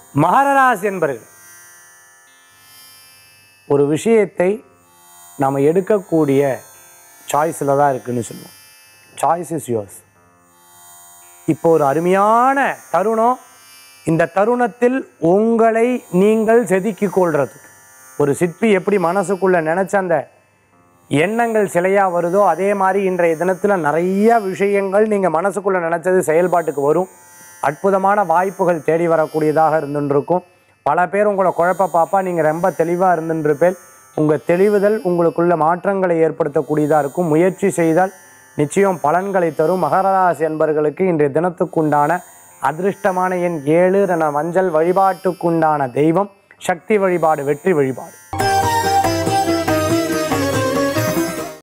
மகரராசி என்பர்கள் ஒரு விஷயத்தை நாம் எடுக்கக்கூடிய சாய்ஸில் தான் இருக்குன்னு சொல்லுவோம் சாய்ஸ் இஸ் யோர்ஸ் இப்போ ஒரு அருமையான தருணம் இந்த தருணத்தில் உங்களை நீங்கள் செதுக்கிக் கொள்றதுக்கு ஒரு சிற்பி எப்படி மனசுக்குள்ள நினைச்ச அந்த எண்ணங்கள் சிலையா வருதோ அதே மாதிரி இன்றைய தினத்தில் நிறைய விஷயங்கள் நீங்கள் மனசுக்குள்ள நினைச்சது செயல்பாட்டுக்கு வரும் அற்புதமான வாய்ப்புகள் தேடி வரக்கூடியதாக இருந்துருக்கும் பல பேர் உங்களை குழப்ப பாப்பா நீங்கள் ரொம்ப தெளிவாக இருந்துருப்பேன் உங்கள் தெளிவுதல் உங்களுக்குள்ள மாற்றங்களை ஏற்படுத்தக்கூடியதாக இருக்கும் முயற்சி செய்தால் நிச்சயம் பலன்களை தரும் மகராசி என்பர்களுக்கு இன்றைய தினத்துக்குண்டான அதிர்ஷ்டமான எண் ஏழு என மஞ்சள் வழிபாட்டுக்குண்டான தெய்வம் சக்தி வழிபாடு வெற்றி வழிபாடு